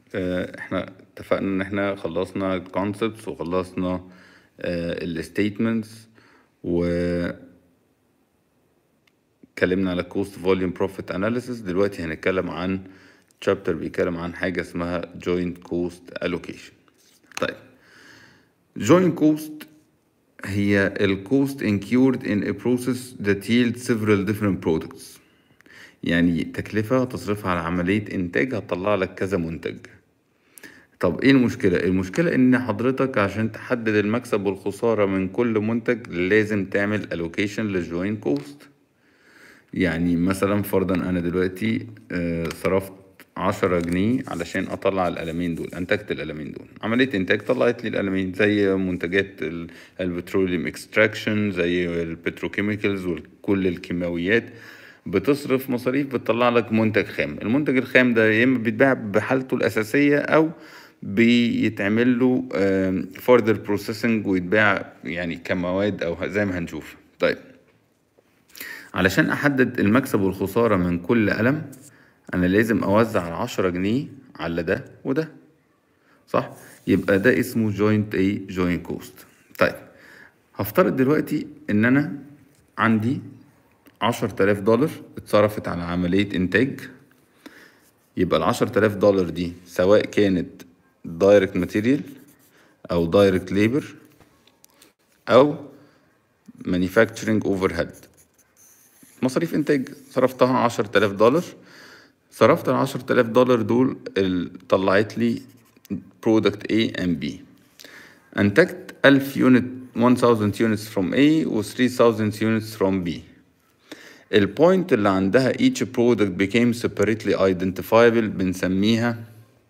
آه، احنا اتفقنا ان احنا خلصنا الكونسبتس وخلصنا الستيتمنتس و اتكلمنا على كوست فوليوم بروفيت اناليسيس دلوقتي هنتكلم عن تشابتر بيتكلم عن حاجه اسمها جوينت كوست الوكيشن طيب جوينت كوست هي الكوست incurred in a process that yields several different products يعني تكلفة تصرفها على عملية إنتاج هتطلع لك كذا منتج طب ايه المشكلة؟ المشكلة ان حضرتك عشان تحدد المكسب والخسارة من كل منتج لازم تعمل allocation للجوين كوست يعني مثلا فرضا انا دلوقتي آه، صرفت عشرة جنيه علشان اطلع القلمين دول انتجت القلمين دول عملية انتاج طلعت لي القلمين زي منتجات ال- البتروليوم اكستراكشن زي البتروكيميكالز وكل الكيماويات بتصرف مصاريف بتطلع لك منتج خام المنتج الخام ده يا اما بيتباع بحالته الاساسية او بيتعمل له فurther processing ويتباع يعني كمواد او زي ما هنشوف طيب علشان احدد المكسب والخسارة من كل قلم انا لازم اوزع العشرة جنيه على ده وده صح يبقى ده اسمه جوينت ايه جوينت كوست طيب هفترض دلوقتي ان انا عندي عشر تلاف دولار اتصرفت على عملية انتاج يبقى العشر تلاف دولار دي سواء كانت دايركت ماتيريال او دايركت ليبر او مانيفاكتشرنج اوفر هيد مصاريف انتاج صرفتها عشر تلاف دولار صرفت العشر تلاف دولار دول ال- طلعت لي برودكت A and B انتجت ألف يونت 1000 units from A و 3000 units from B البوينت اللي عندها each product became separately identifiable بنسميها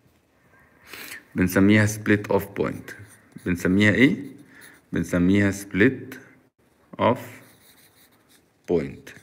بنسميها split off point بنسميها ايه؟ بنسميها split off point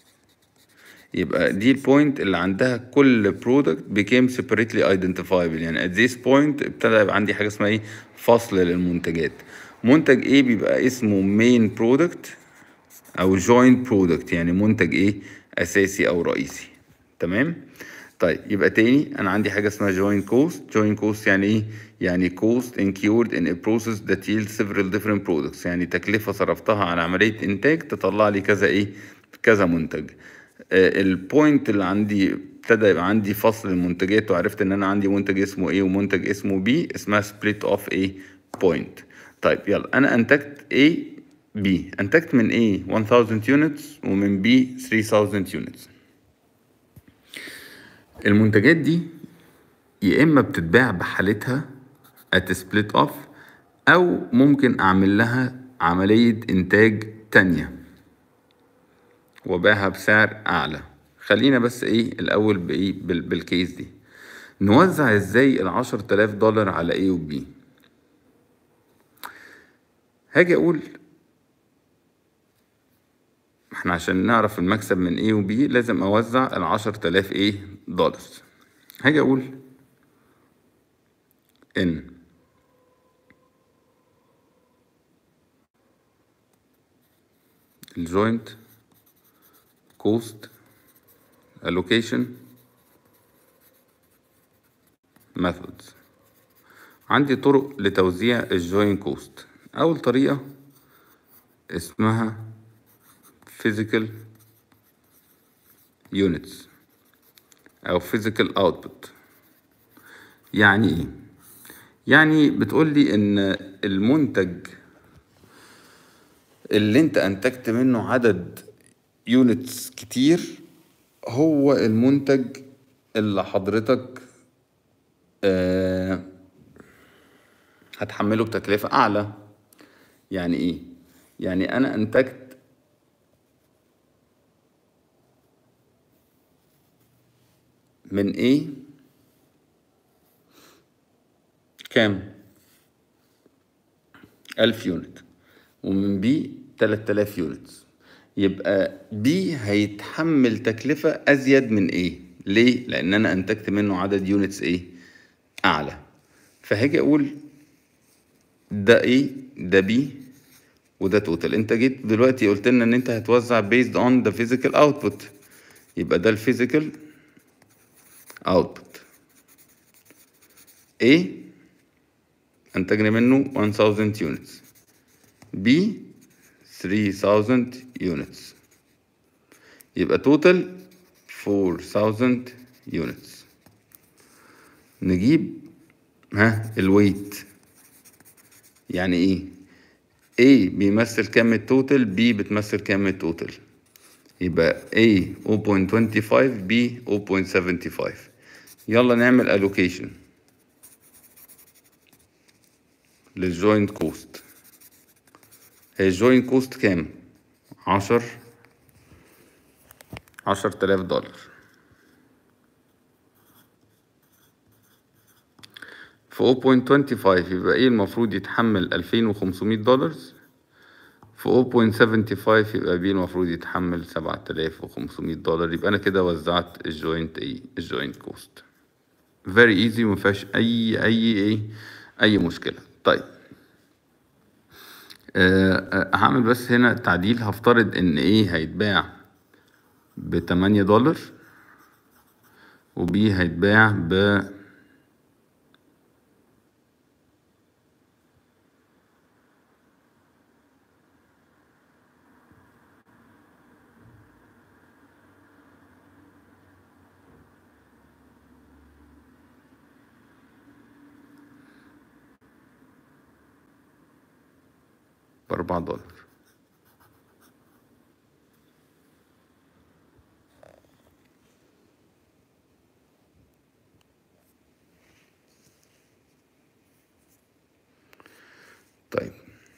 يبقى دي البوينت اللي عندها كل برودكت became separately identifiable يعني at this point ابتدى يبقى عندي حاجه اسمها ايه فصل للمنتجات منتج ايه بيبقى اسمه main product او joint product يعني منتج ايه اساسي او رئيسي تمام طيب يبقى تاني انا عندي حاجه اسمها joint cost joint cost يعني ايه يعني cost incurred in a process that yields several different products يعني تكلفه صرفتها على عمليه انتاج تطلع لي كذا ايه كذا منتج البوينت اللي عندي ابتدى يبقى عندي فصل المنتجات وعرفت ان انا عندي منتج اسمه ايه ومنتج اسمه بي اسمها سبليت اوف ايه بوينت طيب يلا انا انتجت ايه بي انتجت من ايه 1000 يونتس ومن بي 3000 يونتس المنتجات دي يا اما بتتباع بحالتها at split off او ممكن اعمل لها عملية انتاج تانية وباعها بسعر اعلى خلينا بس ايه الاول بايه بال- بالكيس دي نوزع ازاي العشر تلاف دولار على ايه وبي هاجي اقول احنا عشان نعرف المكسب من ايه وبي لازم اوزع العشر تلاف ايه دولار هاجي اقول ان الجوينت كوست allocation methods عندي طرق لتوزيع الجوين كوست أول طريقة اسمها physical units أو physical output يعني إيه؟ يعني بتقول لي إن المنتج اللي أنت أنتجت منه عدد يونتس كتير هو المنتج اللي حضرتك آه هتحمله بتكلفة أعلى يعني إيه؟ يعني أنا أنتجت من إيه كام؟ ألف يونت ومن بي تلات آلاف يونت يبقى بي هيتحمل تكلفة أزيد من إيه؟ ليه؟ لأن أنا أنتجت منه عدد يونتس إيه؟ أعلى فهاجي أقول ده إيه؟ ده بي وده توتال أنت جيت دلوقتي قلت لنا إن أنت هتوزع based on the physical output يبقى ده الفيزيكال output A أنتجنا منه 1000 units B 3000 units يبقى total 4000 units نجيب ها الويت يعني ايه A بيمثل كام التوتال B بتمثل كام التوتال يبقى A 0.25 B 0.75 يلا نعمل allocation للجوينت كوست هي الجوينت كوست كام عشر عشر تلاف دولار في 0.25 يبقى ايه المفروض يتحمل 2500 دولار في 0.75 يبقى بي المفروض يتحمل 7500 دولار يبقى انا كده وزعت الجوينت ايه الجوينت كوست very easy مفيهاش اي اي ايه اي مشكله طيب أه أه هعمل بس هنا تعديل هفترض ان ايه هيتباع بتمانية دولار وبي هيتباع ب بأربعة دولار طيب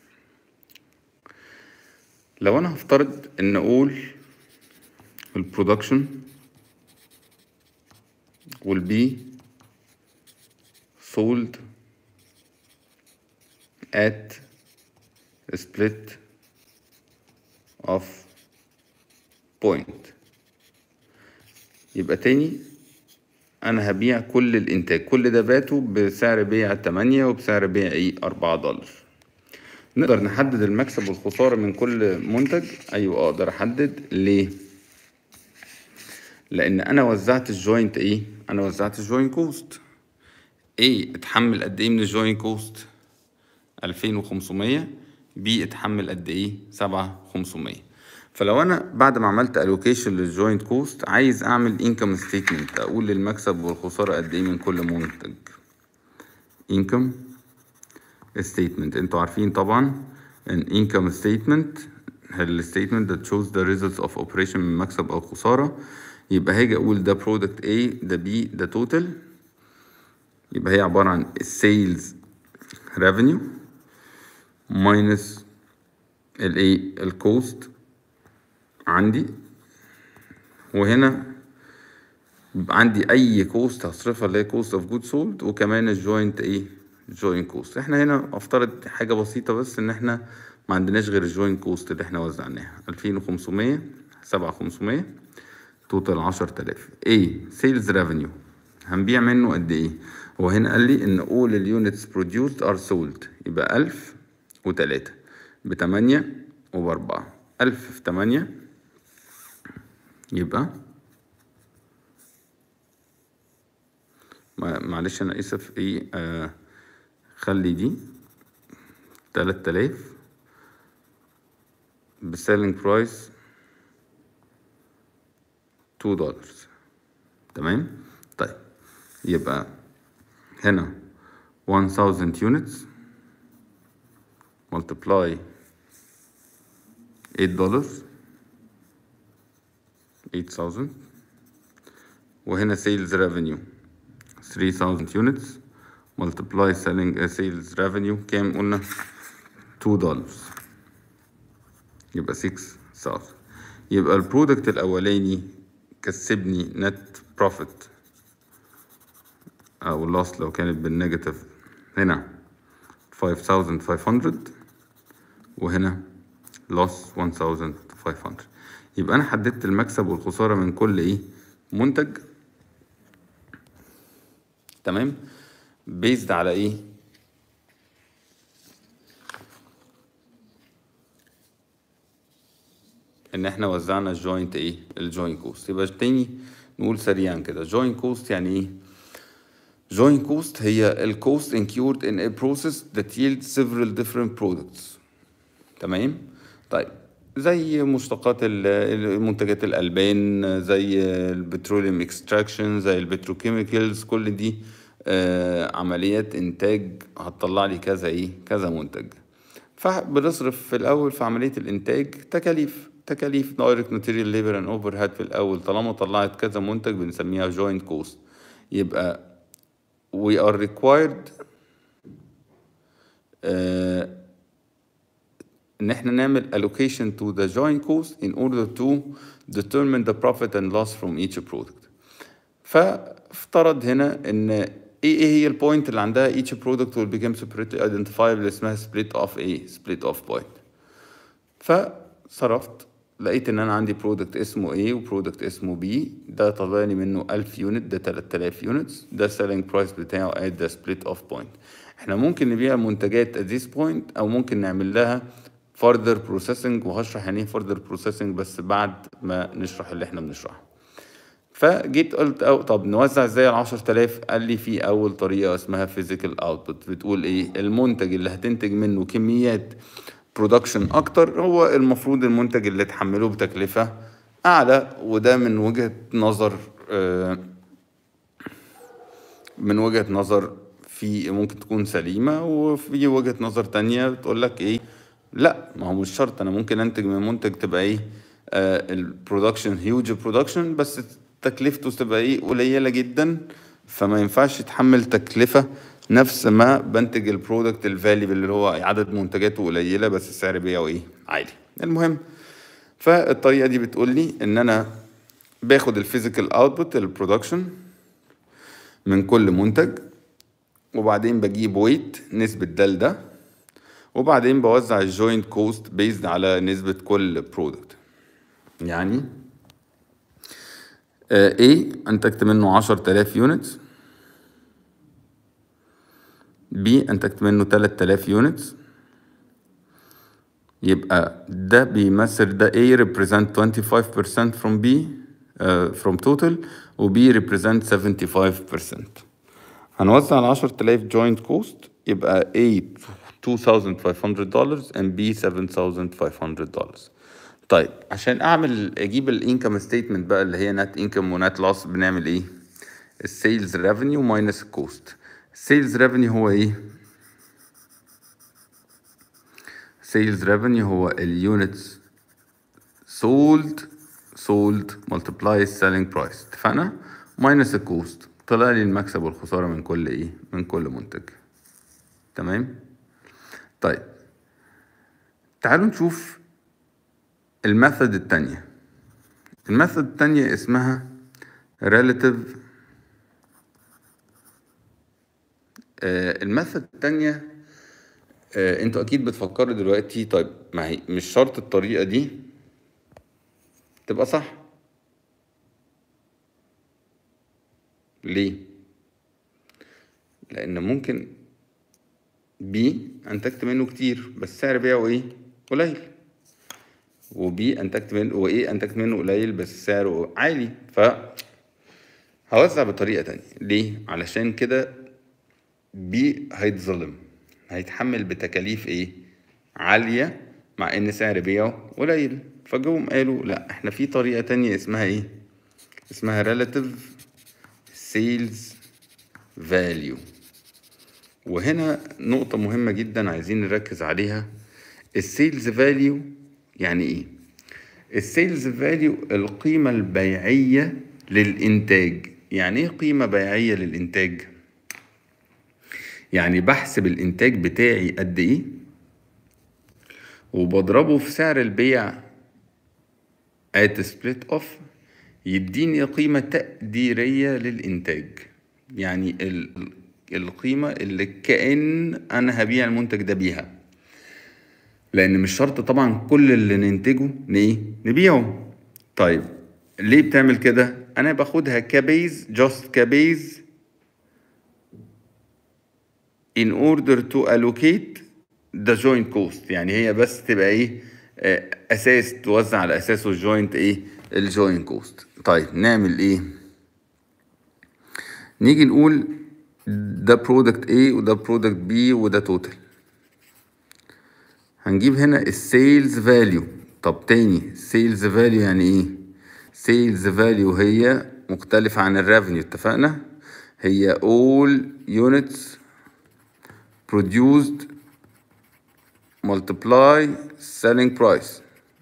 لو انا هفترض ان اقول البرودكشن will be sold at a split of point يبقى تاني انا هبيع كل الانتاج كل ده باته بسعر بيع تمانية وبسعر بيع ايه اربعة دولار نقدر نحدد المكسب والخسارة من كل منتج ايوه اقدر احدد ليه لان انا وزعت الجوينت ايه انا وزعت الجوينت كوست ايه اتحمل قد ايه من الجوينت كوست 2500 بي اتحمل قد ايه 7500 فلو انا بعد ما عملت الوكيشن للجوينت كوست عايز اعمل انكم ستيتمنت اقول المكسب والخساره قد ايه من كل منتج انكم ستيتمنت انتوا عارفين طبعا ان انكم ستيتمنت الستيتمنت that shows the results of operation من مكسب او خساره يبقى هاجي اقول ده برودكت A ده B ده توتال يبقى هي عباره عن السيلز ريفينيو ماينس الايه الكوست عندي وهنا يبقى عندي اي كوست هصرفها اللي هي كوست اوف جود سولد وكمان الجوينت ايه جوينت كوست احنا هنا افترض حاجه بسيطه بس ان احنا ما عندناش غير الجوينت كوست اللي احنا وزعناها 2500 7500 توتال 10000 ايه سيلز ريفينيو هنبيع منه قد ايه هو هنا قال لي ان all اليونتس produced are sold يبقى 1000 وتلاتة بتمانية وبأربعة ألف في تمانية يبقى معلش أنا آسف إيه آه خلي دي تلات آلاف بالسيلينج برايس تو دولار تمام طيب يبقى هنا 1000 units multiply 8 dollars 8000 وهنا sales revenue 3000 units multiply selling uh, sales revenue كام قلنا 2 dollars يبقى 6000 يبقى البرودكت الاولاني كسبني نت بروفيت او اللوس لو كانت بالنيجاتيف هنا 5500 وهنا loss 1500 يبقى انا حددت المكسب والخسارة من كل ايه منتج تمام بيزد على ايه ان احنا وزعنا الجوينت ايه الجوينت كوست يبقى تاني نقول سريعا كده جوينت كوست يعني ايه joint cost هي ال cost incurred in a process that yields several different products تمام طيب زي مشتقات ال- منتجات الألبان زي البتروليوم اكستراكشن زي البتروكيميكالز كل دي آه، عمليات إنتاج هتطلع لي كذا إيه كذا منتج فبنصرف في الأول في عملية الإنتاج تكاليف تكاليف دايركت ماتيريال ليبر اند اوفر هاد في الأول طالما طلعت كذا منتج بنسميها جوينت كوست يبقى we are required آه، ان احنا نعمل allocation to the joint cost in order to determine the profit and loss from each product فافترض هنا ان ايه ايه هي البوينت اللي عندها each product will become separately identifiable اللي اسمها split of A split of point فصرفت لقيت ان انا عندي برودكت اسمه A وبرودكت اسمه B ده طلع لي منه 1000 يونت ده 3000 يونتس ده السيلينج برايس بتاعه at the split of point احنا ممكن نبيع منتجات at this point او ممكن نعمل لها further processing وهشرح يعني ايه further processing بس بعد ما نشرح اللي احنا بنشرحه فجيت قلت أو طب نوزع ازاي ال 10000 قال لي في اول طريقه اسمها فيزيكال اوتبوت بتقول ايه المنتج اللي هتنتج منه كميات برودكشن اكتر هو المفروض المنتج اللي تحمله بتكلفه اعلى وده من وجهه نظر آه، من وجهه نظر في ممكن تكون سليمه وفي وجهه نظر تانية بتقول لك ايه لا ما هو مش شرط انا ممكن انتج من منتج تبقى ايه البرودكشن هيوج برودكشن بس تكلفته تبقى ايه قليله جدا فما ينفعش يتحمل تكلفه نفس ما بنتج البرودكت الفاليبل اللي هو عدد منتجاته قليله بس السعر بيعه ايه عالي المهم فالطريقه دي بتقول لي ان انا باخد الفيزيكال اوتبوت البرودكشن من كل منتج وبعدين بجيب ويت نسبة ده لده وبعدين بوزع الجوينت كوست بيزد على نسبة كل برودكت يعني آه، A أنتجت منه عشر تلاف يونت B أنتجت منه تلات تلاف يونت يبقى ده بيمثل ده A represent 25% from B uh, from total و B represent 75% هنوزع ال 10000 joint cost يبقى A 2500 dollars and B 7500 dollars طيب عشان اعمل اجيب الانكم ستيتمنت بقى اللي هي نت انكم ونت لوس بنعمل ايه السيلز ريفينيو ماينس الكوست السيلز ريفينيو هو ايه سيلز ريفينيو هو اليونتس sold sold multiply selling price اتفقنا ماينس الكوست طلع لي المكسب والخسارة من كل ايه من كل منتج تمام طيب تعالوا نشوف الميثود التانية الميثود التانية اسمها relative آه الميثود التانية آه انتوا اكيد بتفكروا دلوقتي طيب ما هي مش شرط الطريقة دي تبقى صح ليه لان ممكن بي انتجت منه كتير بس سعر بيعه ايه قليل وبي انتجت منه وايه انتجت منه قليل بس سعره عالي ف هوزع بطريقه تانية ليه علشان كده بي هيتظلم هيتحمل بتكاليف ايه عاليه مع ان سعر بيعه قليل فجوهم قالوا لا احنا في طريقه تانية اسمها ايه اسمها relative sales value وهنا نقطة مهمة جدا عايزين نركز عليها السيلز فاليو يعني ايه؟ السيلز فاليو القيمة البيعية للإنتاج يعني ايه قيمة بيعية للإنتاج؟ يعني بحسب الإنتاج بتاعي قد ايه وبضربه في سعر البيع at split off يديني قيمة تقديرية للإنتاج يعني ال- القيمة اللي كأن أنا هبيع المنتج ده بيها لأن مش شرط طبعا كل اللي ننتجه نإيه نبيعه طيب ليه بتعمل كده؟ أنا باخدها كبيز just كبيز in order to allocate the joint cost يعني هي بس تبقى ايه آه، اساس توزع على اساسه الجوينت ايه الجوينت كوست طيب نعمل ايه نيجي نقول ده برودكت A وده برودكت B وده توتال هنجيب هنا السيلز فاليو طب تاني سيلز فاليو يعني ايه سيلز فاليو هي مختلفة عن الريفينيو اتفقنا هي all units produced multiply selling price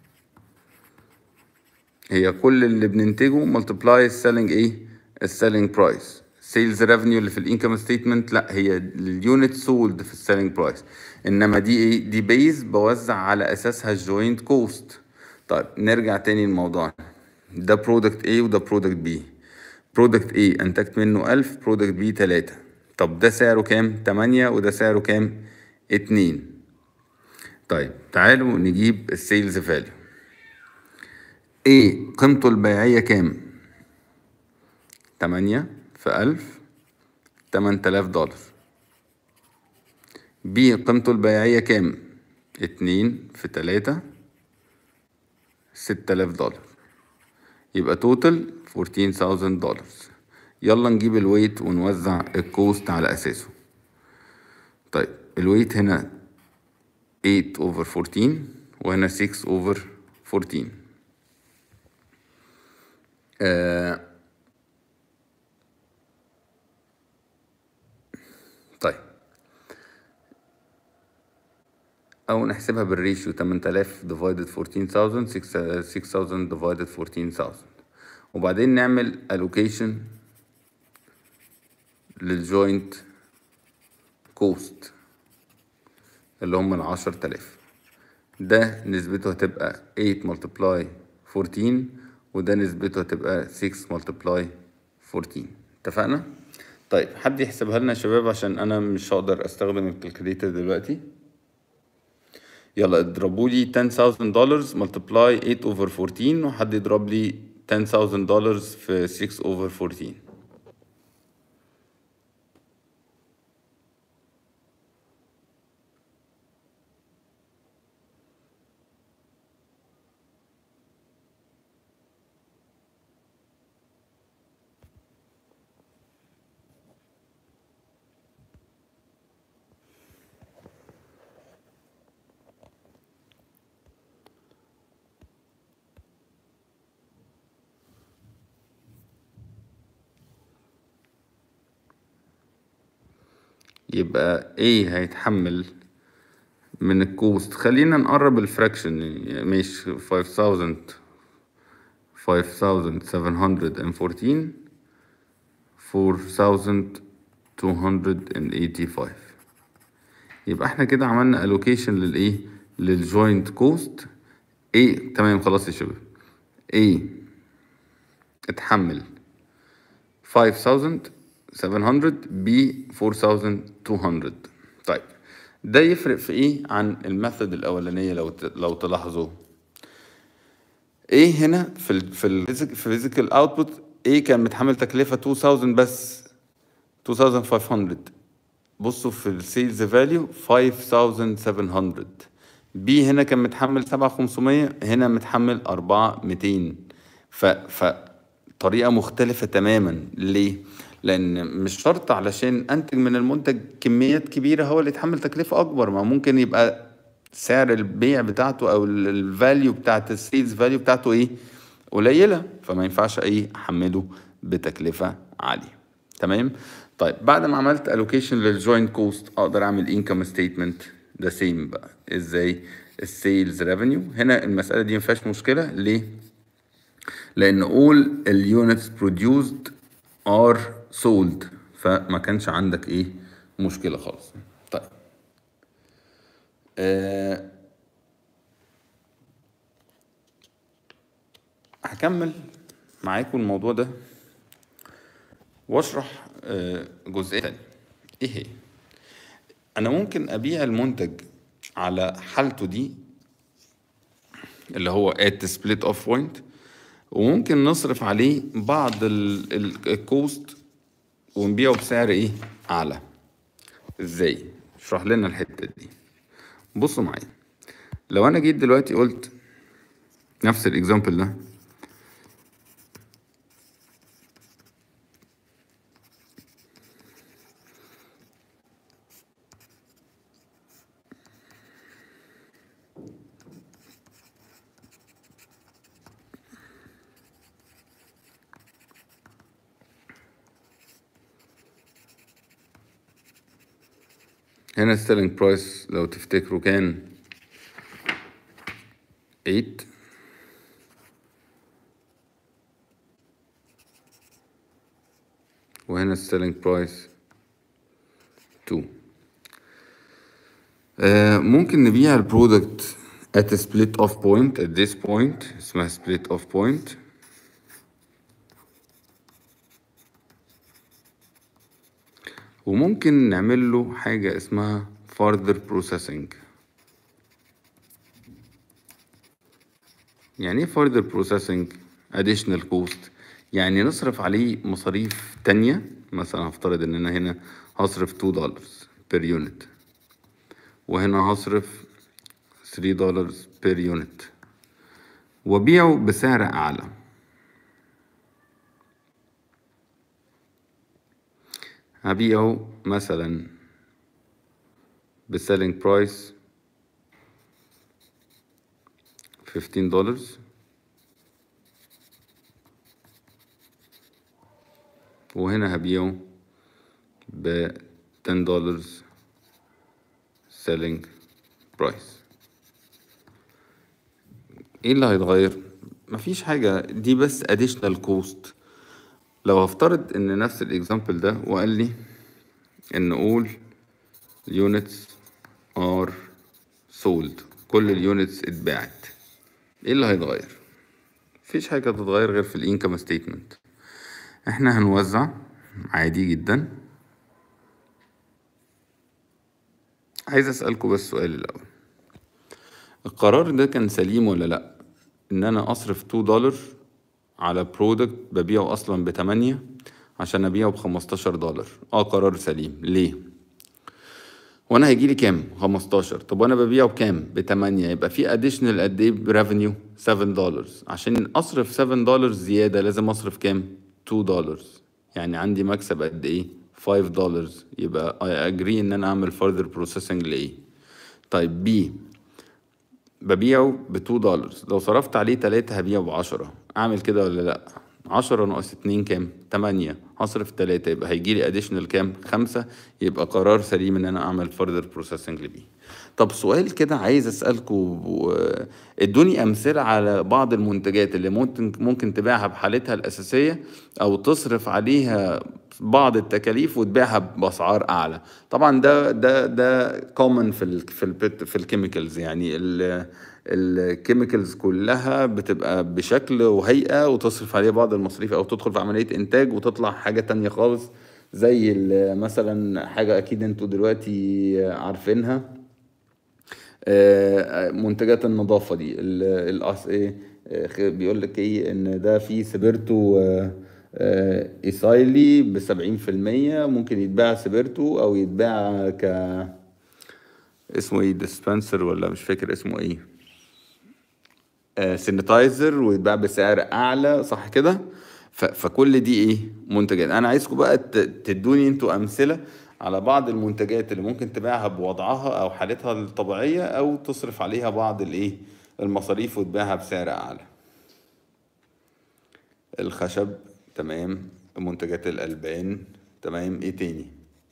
هي كل اللي بننتجه multiply selling ايه السيلينج برايس سيلز ريفينيو اللي في الانكم ستيتمنت لا هي اليونت سولد في السيلينج برايس انما دي ايه دي بيز بوزع على اساسها الجوينت كوست طيب نرجع تاني لموضوعنا ده برودكت A وده برودكت B برودكت A انتجت منه ألف برودكت B تلاتة طب ده سعره كام تمانية وده سعره كام اتنين طيب تعالوا نجيب السيلز فاليو A قيمته البيعية كام تمانية في ألف تمن تلاف دولار B قيمته البيعية كام اتنين في تلاتة ستة آلاف دولار يبقى توتال فورتين thousand دولار يلا نجيب الويت ونوزع الكوست على أساسه طيب الويت هنا 8 over 14 وهنا 6 over 14 آه طيب أو نحسبها بالريشيو 8000 divided 14000 6 6000 divided 14000 وبعدين نعمل allocation للجوينت كوست اللي هم العشر تلاف ده نسبته هتبقى 8 multiply 14 وده نسبته هتبقى 6 multiply 14 اتفقنا؟ طيب حد يحسبها لنا يا شباب عشان انا مش هقدر استخدم الكالكوليتر دلوقتي يلا اضربوا لي 10000 دولار multiply 8 over 14 وحد يضرب لي 10000 دولار في 6 over 14 يبقى A هيتحمل من الكوست خلينا نقرب الفراكشن يعني ماشي 5000 5714 4285 يبقى احنا كده عملنا allocation للايه للجوينت كوست A تمام خلاص يا شباب A اتحمل 5700 ب 4200 طيب ده يفرق في ايه عن الميثود الاولانيه لو ت- لو تلاحظوا ايه هنا في ال في ال physical output ايه كان متحمل تكلفه 2000 بس 2500 بصوا في السيلز فاليو 5700 بي هنا كان متحمل 7500 هنا متحمل 4200 ف ف طريقة مختلفة تماما ليه؟ لأن مش شرط علشان أنتج من المنتج كميات كبيرة هو اللي يتحمل تكلفة أكبر ما ممكن يبقى سعر البيع بتاعته أو الفاليو بتاعت السيلز فاليو بتاعته إيه؟ قليلة فما ينفعش إيه أحمله بتكلفة عالية تمام؟ طيب بعد ما عملت allocation للجوينت كوست أقدر أعمل income statement ده سيم بقى إزاي؟ السيلز ريفينيو هنا المسألة دي ما فيهاش مشكلة ليه؟ لان all اليونتس produced are sold فما كانش عندك ايه مشكله خالص طيب آه هكمل معاكم الموضوع ده واشرح آه جزئيه تانية ايه هي انا ممكن ابيع المنتج على حالته دي اللي هو at split off point وممكن نصرف عليه بعض ال- ال- الكوست ونبيعه بسعر ايه اعلى ازاي اشرح لنا الحته دي بصوا معايا لو انا جيت دلوقتي قلت نفس الاكزامبل ده هنا السيلينج برايس لو تفتكروا كان 8 وهنا السيلينج برايس 2 آه ممكن نبيع البرودكت at a split off point at this point اسمها split off point وممكن نعمل له حاجة اسمها further processing يعني ايه further processing additional cost يعني نصرف عليه مصاريف تانية مثلا هفترض ان انا هنا هصرف 2 دولار per unit وهنا هصرف 3 دولار per unit وبيعه بسعر اعلى هبيعه مثلا بسيلينج برايس 15 دولار وهنا هبيعه ب 10 دولار سيلينج برايس ايه اللي هيتغير مفيش حاجة دي بس additional cost لو هفترض ان نفس الاكزامبل ده وقال لي ان all units are sold كل اليونتس اتباعت ايه اللي هيتغير مفيش حاجة تتغير غير في الانكم ستيتمنت احنا هنوزع عادي جدا عايز اسألكوا بس سؤال الاول القرار ده كان سليم ولا لا ان انا اصرف 2 دولار على برودكت ببيعه اصلا بتمانية عشان ابيعه بخمستاشر دولار اه قرار سليم ليه وانا هيجيلي كام 15 طب وانا ببيعه بكام بتمانية يبقى في اديشنال قد ايه بريفينيو 7 دولار عشان اصرف 7 دولار زياده لازم اصرف كام 2 دولار يعني عندي مكسب قد ايه 5 دولار يبقى اي اجري ان انا اعمل فurther بروسيسنج لايه طيب بي ببيعه ب 2 دولار لو صرفت عليه 3 هبيعه ب 10 اعمل كده ولا لا 10 ناقص 2 كام 8 هصرف 3 يبقى هيجي لي اديشنال كام 5 يبقى قرار سليم ان انا اعمل فurther بروسيسنج لبي طب سؤال كده عايز اسالكم ادوني امثله على بعض المنتجات اللي ممكن ممكن تبيعها بحالتها الاساسيه او تصرف عليها بعض التكاليف وتبيعها باسعار اعلى طبعا ده ده ده كومن في ال في ال في الكيميكالز يعني الكيميكالز كلها بتبقى بشكل وهيئه وتصرف عليها بعض المصاريف او تدخل في عمليه انتاج وتطلع حاجه تانية خالص زي مثلا حاجه اكيد انتوا دلوقتي عارفينها منتجات النظافه دي الاس ايه بيقول لك ايه ان ده فيه سبيرتو ايسايلي بسبعين في المية ممكن يتباع سبيرتو او يتباع ك اسمه ايه ديسبنسر ولا مش فاكر اسمه ايه سينيتايزر ويتباع بسعر اعلى صح كده فكل دي ايه منتجات انا عايزكم بقى تدوني انتوا امثله على بعض المنتجات اللي ممكن تبيعها بوضعها او حالتها الطبيعيه او تصرف عليها بعض الايه المصاريف وتبيعها بسعر اعلى الخشب تمام منتجات الالبان تمام ايه تاني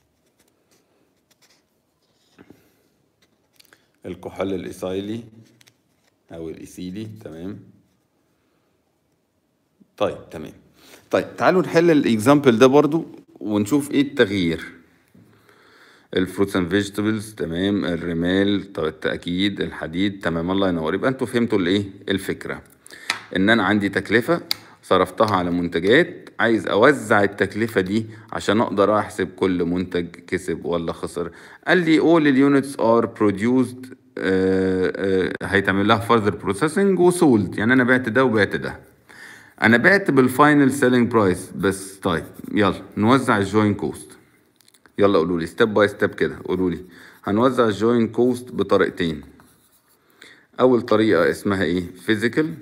الكحول الايسايلي او الايسيلي تمام طيب تمام طيب تعالوا نحل الاكزامبل ده برضو ونشوف ايه التغيير الفروتس اند فيجيتابلز تمام الرمال طب التأكيد الحديد تمام الله ينور يبقى انتوا فهمتوا الايه الفكرة ان انا عندي تكلفة صرفتها على منتجات عايز اوزع التكلفة دي عشان اقدر احسب كل منتج كسب ولا خسر قال لي all the units are produced هيتعمل لها further processing وسولد يعني انا بعت ده وبعت ده انا بعت بالفاينل سيلينج برايس بس طيب يلا نوزع الجوين كوست يلا قولوا لي ستيب باي ستيب كده قولوا لي هنوزع الجوين كوست بطريقتين اول طريقه اسمها ايه فيزيكال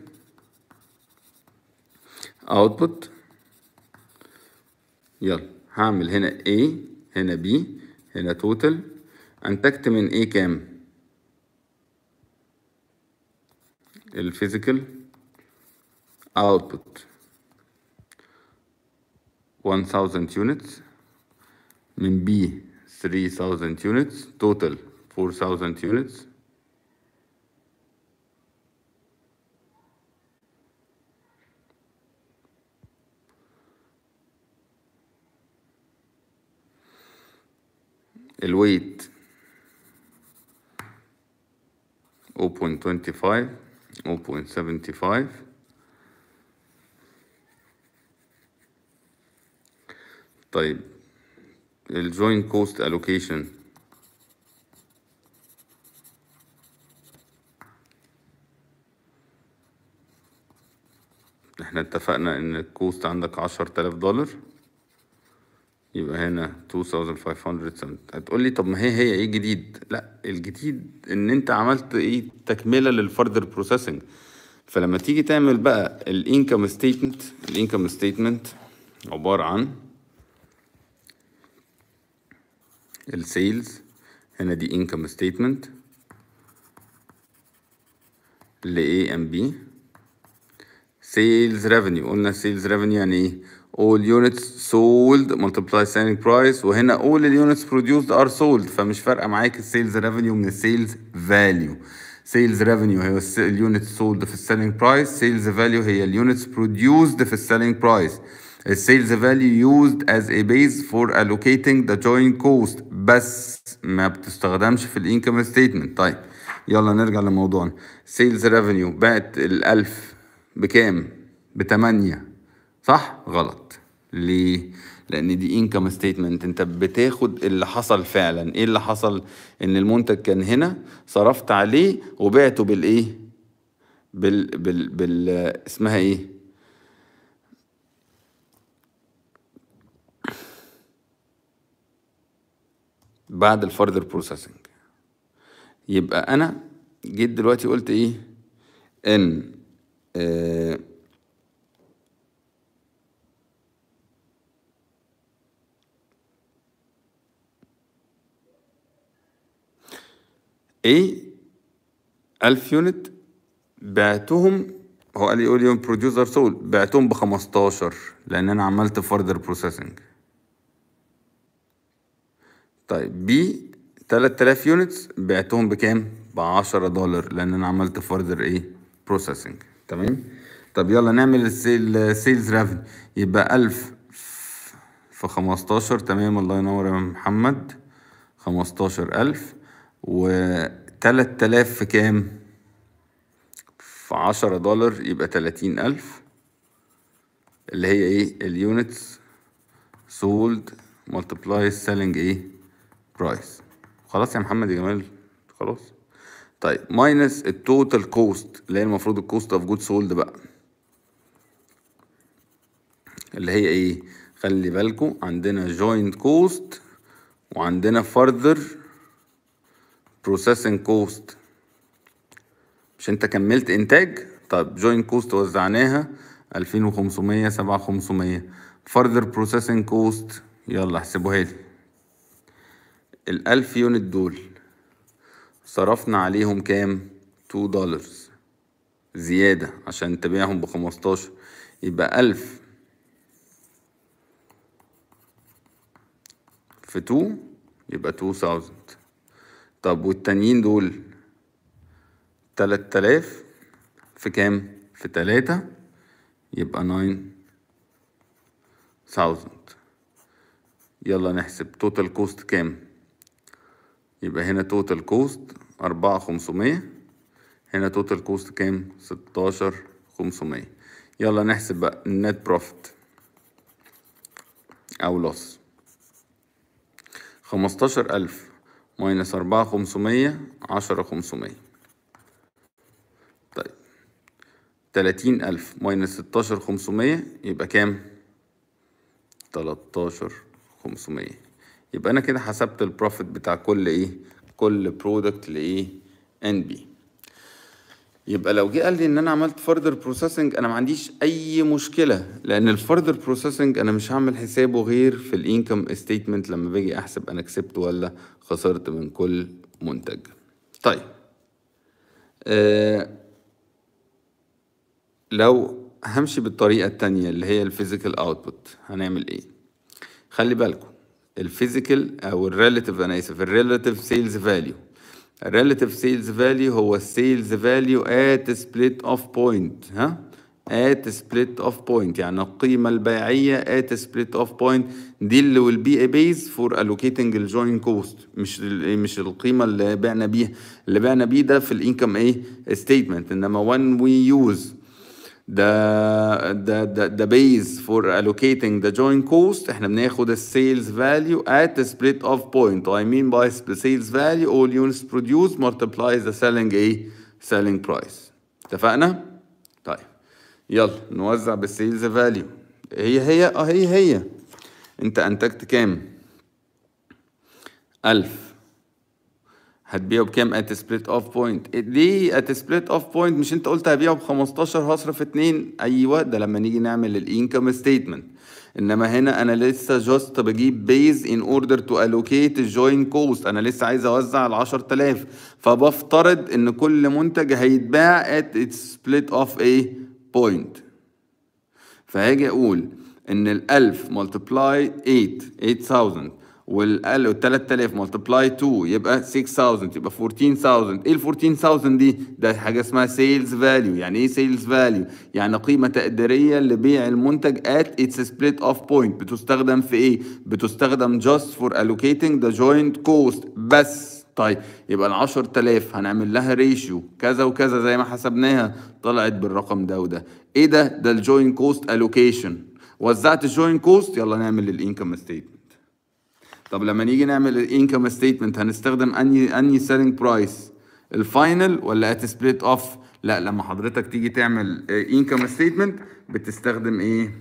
اوتبوت يلا هعمل هنا A هنا B هنا توتال انتجت من A كام الفيزيكال output 1000 units من B 3000 units total 4000 units الويت 0.25 0.75 طيب الجوين كوست allocation احنا اتفقنا ان الكوست عندك عشر تلاف دولار يبقى هنا 2500 هتقول لي طب ما هي هي ايه جديد لا الجديد ان انت عملت ايه تكمله للفردر بروسيسنج فلما تيجي تعمل بقى الانكم ستيتمنت الانكم ستيتمنت عباره عن السيلز هنا دي انكم ستيتمنت ل A and B sales revenue قلنا sales revenue يعني ايه all units sold multiply selling price وهنا all the units produced are sold فمش فارقة معاك السيلز revenue من السيلز value sales revenue هي اليونت sold في السيلينج برايس sales value هي اليونتس produced في السيلينج برايس السيلز value used as a base for allocating the joint cost بس ما بتستخدمش في الانكم ستيتمنت طيب يلا نرجع لموضوعنا sales revenue بعت الألف بكام؟ بتمانية صح؟ غلط ليه؟ لأن دي انكم ستيتمنت أنت بتاخد اللي حصل فعلا إيه اللي حصل؟ إن المنتج كان هنا صرفت عليه وبعته بالإيه؟ بال بال بال اسمها إيه؟ بعد الفردر بروسيسنج يبقى انا جيت دلوقتي قلت ايه ان آه ايه ألف يونت بعتهم هو قال لي يقول يوم بروديوسر سول بعتهم ب 15 لان انا عملت فردر بروسيسنج طيب بي 3000 يونتس بعتهم بكام؟ ب 10 دولار لان انا عملت فردر ايه؟ بروسيسنج تمام؟ طب يلا نعمل السيل سيلز ريفن يبقى 1000 في 15 تمام الله ينور يا محمد 15000 و 3000 في كام؟ في 10 دولار يبقى 30000 اللي هي ايه؟ اليونتس سولد ملتبلاي سيلينج ايه؟ برايس خلاص يا محمد يا جمال خلاص طيب ماينس التوتال كوست اللي هي المفروض الكوست اوف جود سولد بقى اللي هي ايه خلي بالكم عندنا جوينت كوست وعندنا فurther بروسيسنج كوست مش انت كملت انتاج طب جوينت كوست وزعناها 2500 7500 further بروسيسنج كوست يلا احسبوها لي الألف يونت دول صرفنا عليهم كام؟ تو دولار زيادة عشان تبيعهم بخمستاشر يبقى ألف في تو يبقى تو ثاوزند طب والتانيين دول تلات تلاف في كام؟ في تلاتة يبقى ناين ثاوزند يلا نحسب توتال كوست كام؟ يبقى هنا توتال كوست أربعة خمسمية هنا توتال كوست كام ستاشر خمسمية يلا نحسب بقى النت بروفيت أو لوس خمستاشر ألف ماينس أربعة خمسمية عشرة خمسمية طيب تلاتين ألف ماينس ستاشر خمسمية يبقى كام تلاتاشر خمسمية يبقى انا كده حسبت البروفيت بتاع كل ايه كل برودكت لايه ان بي يبقى لو جه قال لي ان انا عملت فردر بروسيسنج انا ما عنديش اي مشكله لان الفردر بروسيسنج انا مش هعمل حسابه غير في الانكم ستيتمنت لما باجي احسب انا كسبت ولا خسرت من كل منتج طيب آه لو همشي بالطريقه التانية اللي هي الفيزيكال اوتبوت هنعمل ايه خلي بالكم الفيزيكال او الريلاتيف انا اسف الريلاتيف سيلز فاليو الريلاتيف سيلز فاليو هو السيلز فاليو ات سبليت اوف بوينت ها at split of point يعني القيمة البيعية at split of point دي اللي will be a base for allocating الجوين كوست مش مش القيمة اللي بعنا بيها اللي بعنا بيه ده في الانكم ايه statement انما when we use the the the, the base for allocating the joint cost احنا بناخد السيلز value at the split of point I mean by sales value all units produced multiplies the selling ايه selling price اتفقنا؟ طيب يلا نوزع بالسيلز فاليو هي هي اه هي هي انت انتجت كام ألف هتبيعه بكام ات سبليت اوف بوينت ليه ات سبليت اوف بوينت مش انت قلت هبيعه ب 15 هصرف 2 ايوه ده لما نيجي نعمل الانكم ستيتمنت انما هنا انا لسه جاست بجيب بيز ان اوردر تو الوكيت الجوين كوست انا لسه عايز اوزع ال 10000 فبفترض ان كل منتج هيتباع ات سبليت اوف ايه بوينت فهاجي اقول ان ال 1000 ملتبلاي 8 8000 وال 3000 ملتبلاي 2 يبقى 6000 يبقى 14000 ايه ال 14000 دي ده حاجه اسمها سيلز فاليو يعني ايه سيلز فاليو يعني قيمه تقديريه لبيع المنتج ات اتس سبليت اوف بوينت بتستخدم في ايه بتستخدم جاست فور الوكيتنج ذا جوينت كوست بس طيب يبقى ال 10000 هنعمل لها ريشيو كذا وكذا زي ما حسبناها طلعت بالرقم ده وده ايه ده ده الجوين كوست الوكيشن وزعت الجوين كوست يلا نعمل الانكم ستيتمنت طب لما نيجي نعمل الانكم ستيتمنت هنستخدم اني اني سيلينج برايس الفاينل ولا ات سبليت اوف لا لما حضرتك تيجي تعمل انكم ستيتمنت بتستخدم ايه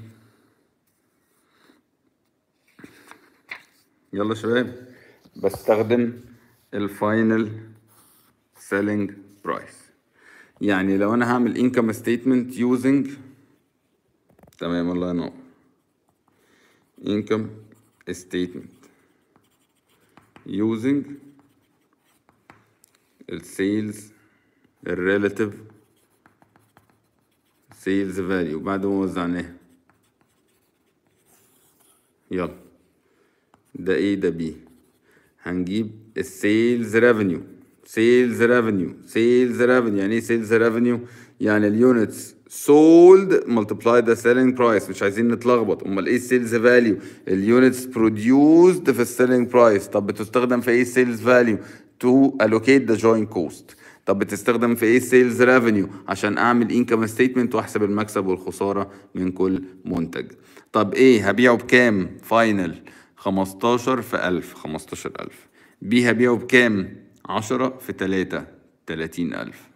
يلا شباب بستخدم الفاينل سيلينج برايس يعني لو انا هعمل انكم ستيتمنت يوزنج تمام الله ينور income statement using السيلز الريلاتيف سيلز فاليو بعد ما وزعناه يلا ده ايه ده بي هنجيب السيلز ريفينيو سيلز ريفينيو سيلز ريفينيو يعني ايه سيلز ريفينيو يعني اليونتس سولد ملتبلاي ذا سيلينج برايس مش عايزين نتلخبط امال ايه السيلز فاليو اليونتس بروديوسد في السيلينج برايس طب بتستخدم في ايه السيلز فاليو تو الوكيت ذا جوين كوست طب بتستخدم في ايه سيلز ريفينيو عشان اعمل انكم ستيتمنت واحسب المكسب والخساره من كل منتج طب ايه هبيعه بكام فاينل 15 في 1000 15000 بي هبيعه بكام 10 في 3 30000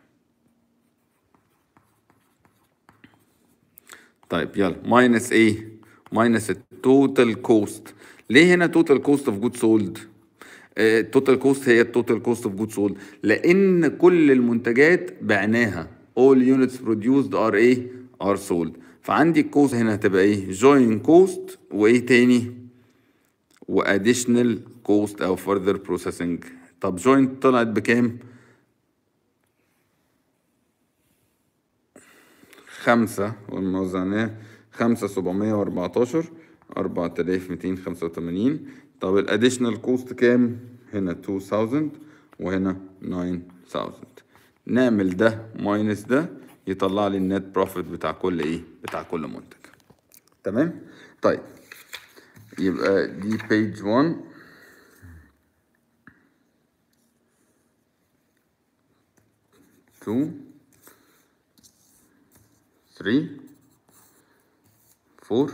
طيب يلا ماينس ايه ماينس التوتال كوست ليه هنا توتال كوست اوف جود سولد التوتال كوست هي التوتال كوست اوف جود سولد لان كل المنتجات بعناها all units produced are ايه are sold فعندي الكوست هنا هتبقى ايه جوين كوست وايه تاني واديشنال كوست او further بروسيسنج طب جوينت طلعت بكام خمسة ولما وزعناه خمسة سبعمية وأربعتاشر أربعة آلاف ميتين خمسة وتمانين طب الاديشنال كوست كام هنا تو ثاوزند وهنا ناين ثاوزند نعمل ده ماينس ده يطلع لي النت بروفيت بتاع كل ايه بتاع كل منتج تمام طيب يبقى دي page 1 2 3 4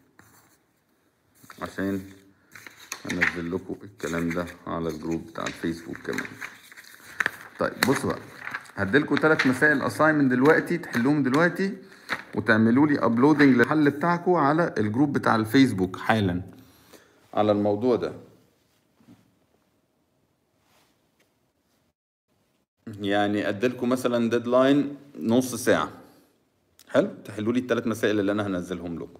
عشان انزل لكم الكلام ده على الجروب بتاع الفيسبوك كمان طيب بصوا بقى هديلكوا ثلاث مسائل اساينمنت دلوقتي تحلوهم دلوقتي وتعملوا لي ابلودنج للحل بتاعكم على الجروب بتاع الفيسبوك حالا على الموضوع ده يعني اديلكم مثلا ديدلاين نص ساعه حلو تحلوا لي الثلاث مسائل اللي انا هنزلهم لكم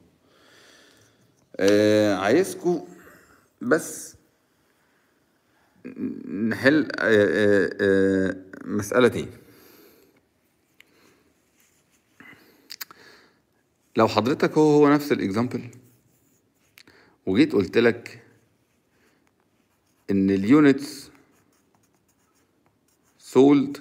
آه عايزكم بس نحل آه آه آه مسألتين لو حضرتك هو هو نفس الاكزامبل وجيت قلت لك ان اليونتس sold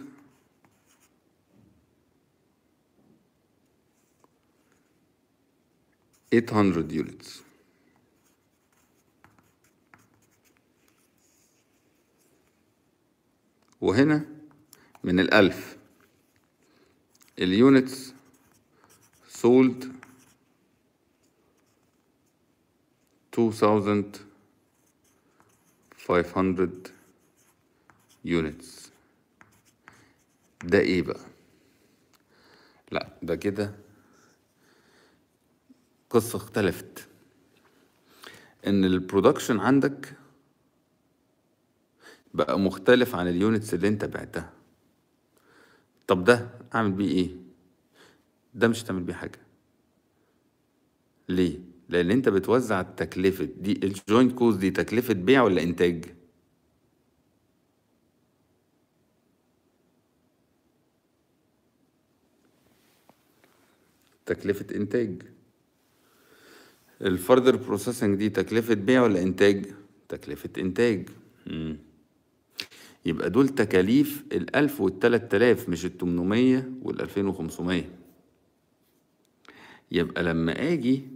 eight hundred units وهنا من الألف اليونتس sold 2500 units ده ايه بقى لا ده كده قصة اختلفت ان البرودكشن عندك بقى مختلف عن اليونتس اللي انت بعتها طب ده اعمل بيه ايه ده مش هتعمل بيه حاجة ليه لان انت بتوزع التكلفة دي الجوينت كوست دي تكلفة بيع ولا انتاج تكلفة إنتاج الفردر بروسيسنج دي تكلفة بيع ولا إنتاج؟ تكلفة إنتاج مم. يبقى دول تكاليف الألف والتلات آلاف مش التمنمية والألفين وخمسمية يبقى لما أجي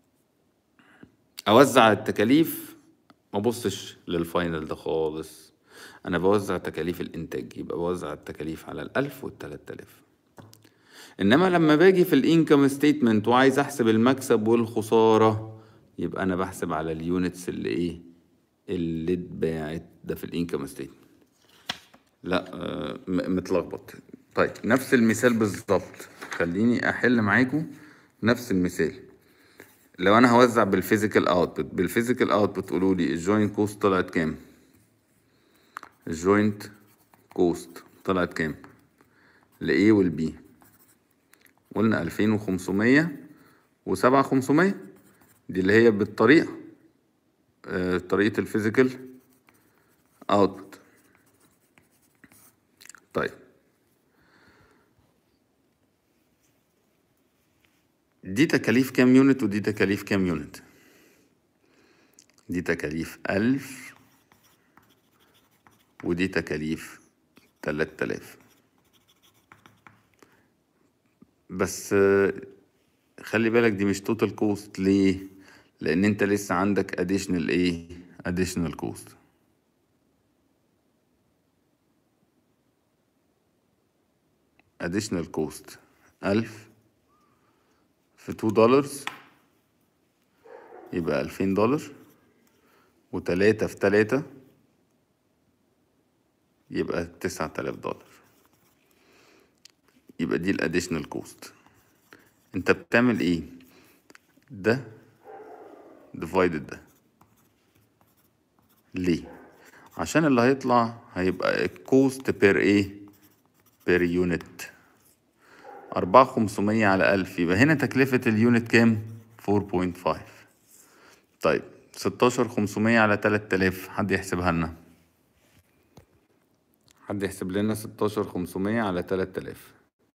أوزع التكاليف ما بصش للفاينل ده خالص أنا بوزع تكاليف الإنتاج يبقى بوزع التكاليف على الألف والتلات آلاف انما لما باجي في الانكم ستيتمنت وعايز احسب المكسب والخساره يبقى انا بحسب على اليونتس اللي ايه اللي اتباعت ده في الانكم ستيتمنت لا آه م- متلخبط طيب نفس المثال بالظبط خليني احل معاكم نفس المثال لو انا هوزع بالفيزيكال اوتبوت بالفيزيكال اوتبوت قولوا لي الجوينت كوست طلعت كام الجوينت كوست طلعت كام لايه والبي قلنا ألفين وخمسمية وسبعة خمسمية دي اللي هي بالطريقة آه، طريقة الفيزيكال اوتبوت طيب دي تكاليف كام يونت ودي تكاليف كام يونت دي تكاليف ألف ودي تكاليف تلات آلاف بس آه، خلي بالك دي مش توتال كوست ليه لان انت لسه عندك اديشنال ايه اديشنال كوست اديشنال كوست ألف في تو دولارز يبقى ألفين دولار وتلاتة في تلاتة يبقى تسعة آلاف دولار يبقى دي الاديشنال كوست انت بتعمل ايه ده ديفايدد ده ليه عشان اللي هيطلع هيبقى الكوست بير ايه بير يونت أربعة خمسمية على ألف يبقى هنا تكلفة اليونت كام؟ فور بوينت فايف طيب ستاشر خمسمية على تلات آلاف حد يحسبها لنا حد يحسب لنا ستاشر خمسمية على تلات آلاف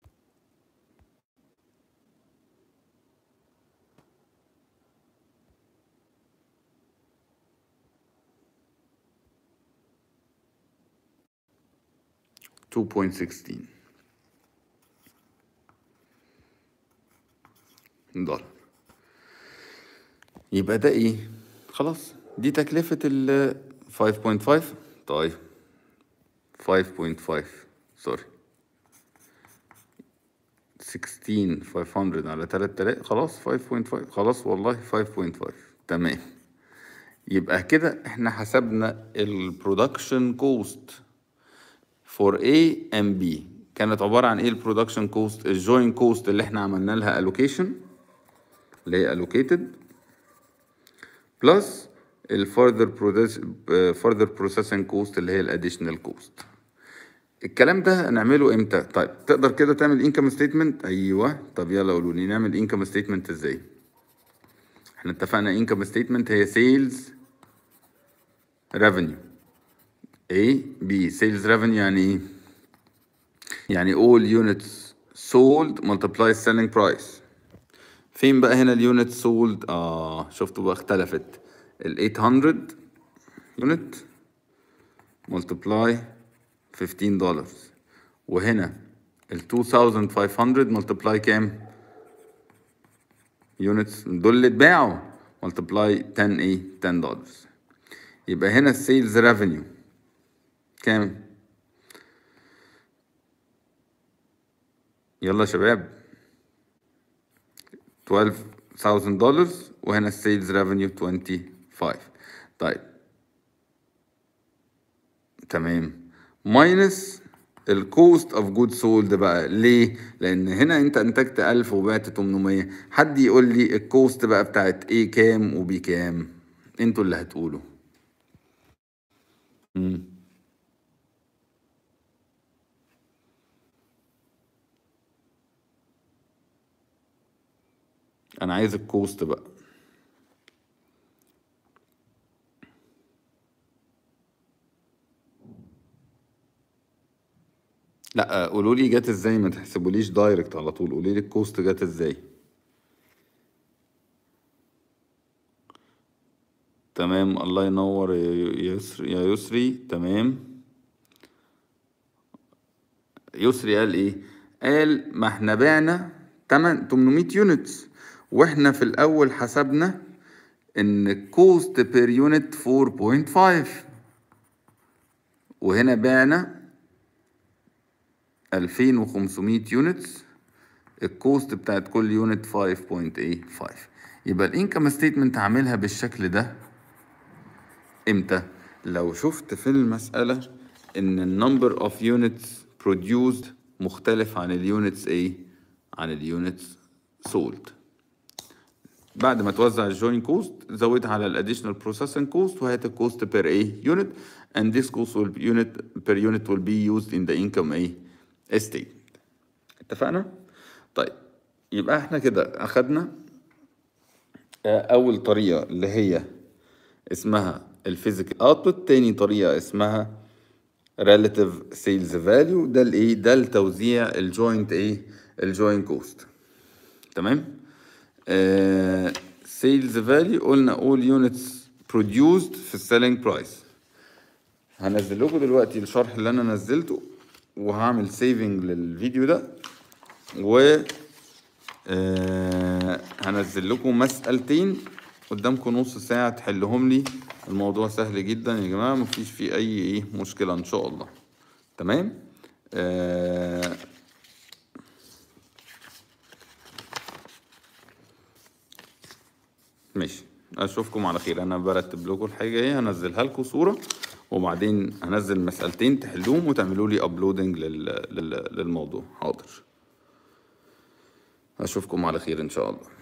two point sixteen دولار يبقى ده ايه خلاص دي تكلفة ال 5.5 طيب 5.5 سوري 16500 على 3000 خلاص 5.5 خلاص والله 5.5 تمام يبقى كده احنا حسبنا البرودكشن كوست for A and B كانت عبارة عن ايه البرودكشن كوست الجوين كوست اللي احنا عملنا لها allocation اللي هي allocated plus ال further produce- uh, further processing cost اللي هي ال additional cost الكلام ده نعمله امتى طيب تقدر كده تعمل income statement ايوه طب يلا قولوا لي نعمل income statement ازاي احنا اتفقنا income statement هي sales revenue A B sales revenue يعني ايه يعني all units sold multiply selling price فين بقى هنا اليونت سولد اه شفتوا بقى اختلفت ال 800 يونت multiply 15 دولار وهنا ال 2500 multiply كام units دول اللي اتباعوا multiply 10 ايه 10 دولار يبقى هنا السيلز ريفينيو كام يلا يا شباب 12000 دولار وهنا السيلز ريفينيو 25 طيب تمام ماينس الكوست اوف جود سولد بقى ليه؟ لان هنا انت انتجت 1000 وبعت 800 حد يقول لي الكوست بقى بتاعت ايه كام وبي كام؟ انتوا اللي هتقولوا امم انا عايز الكوست بقى لا قولوا لي جت ازاي ما تحسبوليش دايركت على طول قولي لي الكوست جت ازاي تمام الله ينور يا يسري يا يسري تمام يسري قال ايه قال ما احنا بعنا 8 800 يونتس واحنا في الاول حسبنا ان الكوست بير يونت 4.5 وهنا بعنا 2500 يونتس الكوست بتاعت كل يونت 5.85 يبقى الانكم ستيتمنت هعملها بالشكل ده امتى لو شفت في المسألة ان النمبر اوف يونتس produced مختلف عن اليونتس ايه عن اليونتس sold بعد ما توزع الجوين كوست زودها على الاديشنال بروسيسنج كوست وهات الكوست بير ايه يونت and this cost will be unit per unit will be used in the income ايه statement اتفقنا طيب يبقى احنا كده اخدنا اول طريقه اللي هي اسمها الفيزيكال اوتبوت تاني طريقه اسمها relative sales value ده الايه ده التوزيع الجوينت ايه الجوينت كوست تمام سيلز فاليو قلنا all units produced في السيلينج برايس هنزل لكم دلوقتي الشرح اللي انا نزلته وهعمل سيفنج للفيديو ده و آه هنزل لكم مسألتين قدامكم نص ساعة تحلهم لي الموضوع سهل جدا يا جماعة مفيش فيه أي إيه مشكلة إن شاء الله تمام آه ماشي اشوفكم على خير انا برتب لكم الحاجه ايه هنزلها لكم صوره وبعدين هنزل مسألتين تحلوهم وتعملوا لي ابلودنج لل... لل... للموضوع حاضر اشوفكم على خير ان شاء الله